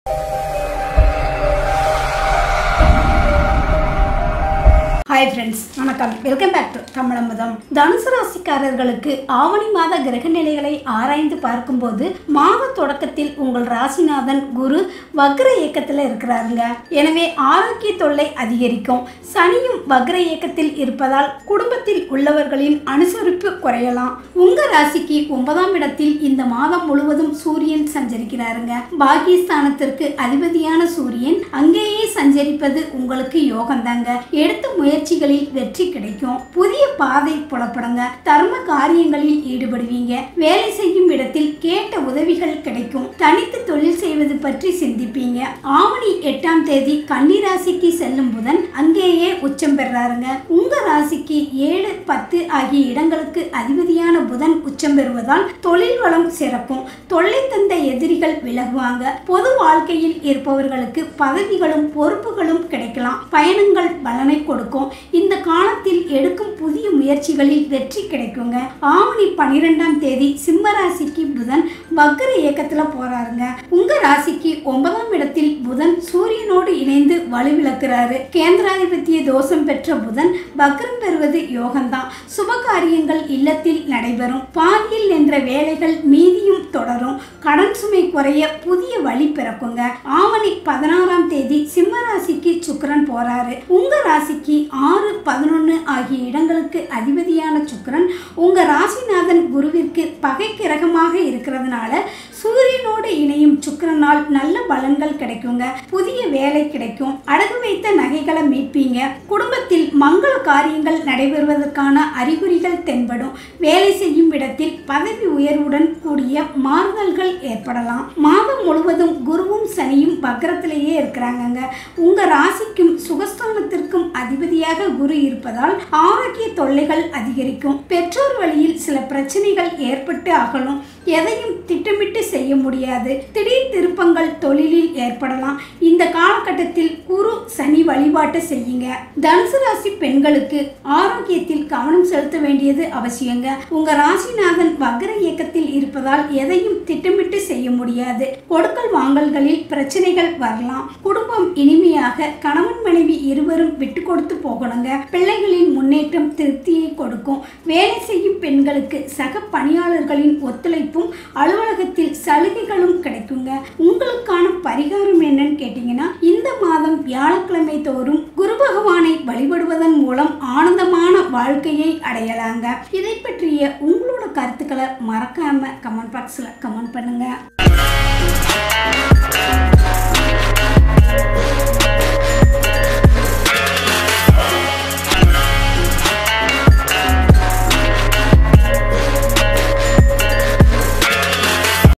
hi friends வணக்கம் welcome back to Tamizhamudham தனுசு ராசிக்காரர்களுக்கு ஆவணி மாத கிரக நிலைகளை ஆராய்ந்து பார்க்கும்போது மாத தொடக்கத்தில் உங்கள் ராசிநாதன் குரு வக்ர இயக்கத்தில் இருக்கிறாருங்க எனவே ஆரோக்கிய தொல்லை அதிகரிக்கும் சனியும் வக்ர இயக்கத்தில் இருப்பதால் குடும்பத்தில் உள்ளவர்களின் அனுசரிப்பு குறையலாம் உங்க ராசிக்கு ஒன்பதாம் இடத்தில் இந்த மாதம் முழுவதும் சூரியன் சஞ்சரிக்கிறாருங்க பாகிஸ்தானத்திற்கு அதிபதியான சூரியன் அங்கேயே சஞ்சரிப்பது உங்களுக்கு யோகம்தாங்க எடுத்த முயற்சிகளில் வெற்றி கிடைக்கும் புதிய பாதை புலப்படுங்க தர்ம காரியங்களில் ஈடுபடுவீங்க வேலை செய்யும் இடத்தில் கேட்ட உதவிகள் கிடைக்கும் தனித்து தொழில் செய்வது பற்றி சிந்திப்பீங்க ஆவணி எட்டாம் தேதி கன்னி ராசிக்கு செல்லும் புதன் அங்கேயே உச்சம் பெறாருங்க உங்க ராசிக்கு ஏழு பத்து ஆகிய இடங்களுக்கு அதிபதியான புதன் உச்சம் பெறுவதால் தொழில் வளம் சிறக்கும் தொல்லை தந்த எதிரிகள் விலகுவாங்க பொது வாழ்க்கையில் இருப்பவர்களுக்கு பதவிகளும் பொறுப்புகளும் கிடைக்கலாம் பயணங்கள் பலனை கொடுக்கும் இந்த காலத்தில் எடுக்கும் புதிய முயற்சிகளில் வெற்றி கிடைக்குங்க ஆவணி பன்னிரெண்டாம் தேதி சிம்ம ராசிக்கு புதன் வக்கர இயக்கத்துல போறாருங்க உங்க ராசிக்கு ஒன்பதாம் இடத்தில் புதன் சூரியனோடு இணைந்து வலுவிழக்கிறாரு கேந்திராதிபத்திய தோஷம் பெற்ற புதன் வக்ரம் பெறுவது யோகம்தான் சுப காரியங்கள் இல்லத்தில் நடைபெறும் பாதியில் நின்ற வேலைகள் மீதியும் தொடரும் கடன் சுமை குறைய புதிய வழி பிறக்குங்க ஆவணி பதினாறாம் தேதி சிம்ம ராசிக்கு சுக்கிரன் போறாரு உங்க ராசிக்கு ஆறு பதினொன்று ஆகிய இடங்களுக்கு அதிபதியான சுக்கிரன் உங்க ராசிநாதன் குருவிற்கு பகை கிரகமாக இருக்கிறதுனால சூரியனோடு இணையும் சுக்கிரனால் நல்ல பலன்கள் கிடைக்குங்க புதிய வேலை கிடைக்கும் அடகு வைத்த நகைகளை மீட்பீங்க குடும்பத்தில் மங்கள காரியங்கள் நடைபெறுவதற்கான அறிகுறிகள் தென்படும் வேலை செய்யும் இடத்தில் பதவி உயர்வுடன் கூடிய மாறுதல்கள் ஏற்படலாம் மாதம் முழுவதும் குருவும் சனியும் பக்கரத்திலேயே இருக்கிறாங்கங்க உங்க ராசிக்கும் சுகஸ்தானத்திற்கும் அதிபதியாக குரு இருப்பதால் ஆரோக்கிய தொல்லைகள் அதிகரிக்கும் பெற்றோர் வழியில் சில பிரச்சனைகள் ஏற்பட்டு அகலும் எதையும் திட்டமிட்டு செய்ய முடியாது திடீர் திருப்பங்கள் தொழிலில் ஏற்படலாம் இந்த காலகட்டத்தில் குரு சனி வழிபாட்டை செய்யுங்க தனுசு ராசி பெண்களுக்கு ஆரோக்கியத்தில் கவனம் செலுத்த வேண்டியது அவசியங்க உங்க ராசிநாதன் வக்ர இயக்கத்தில் இருப்பதால் எதையும் திட்டமிட்டு செய்ய முடியாது கொடுக்கல் வாங்கல்களில் பிரச்சனைகள் வரலாம் குடும்பம் இனிமையாக கணவன் மனைவி இருவரும் விட்டு கொடுத்து போகணுங்க பிள்ளைகளின் முன்னேற்றம் திருப்தியை கொடுக்கும் வேலை செய்யும் பெண்களுக்கு சக பணியாளர்களின் ஒத்துழைப்பும் அலுவலகத்தில் சலுகைகளும் கிடைக்குங்க உங்களுக்கான பரிகாரம் என்னன்னு கேட்டீங்கன்னா இந்த மாதம் வியாழக்கிழமை தோறும் குரு பகவானை வழிபடுவதன் மூலம் ஆனந்தமான வாழ்க்கையை அடையலாங்க இதை பற்றிய உங்களோட கருத்துக்களை மறக்காம கமெண்ட் பாக்ஸில் கமெண்ட் பண்ணுங்க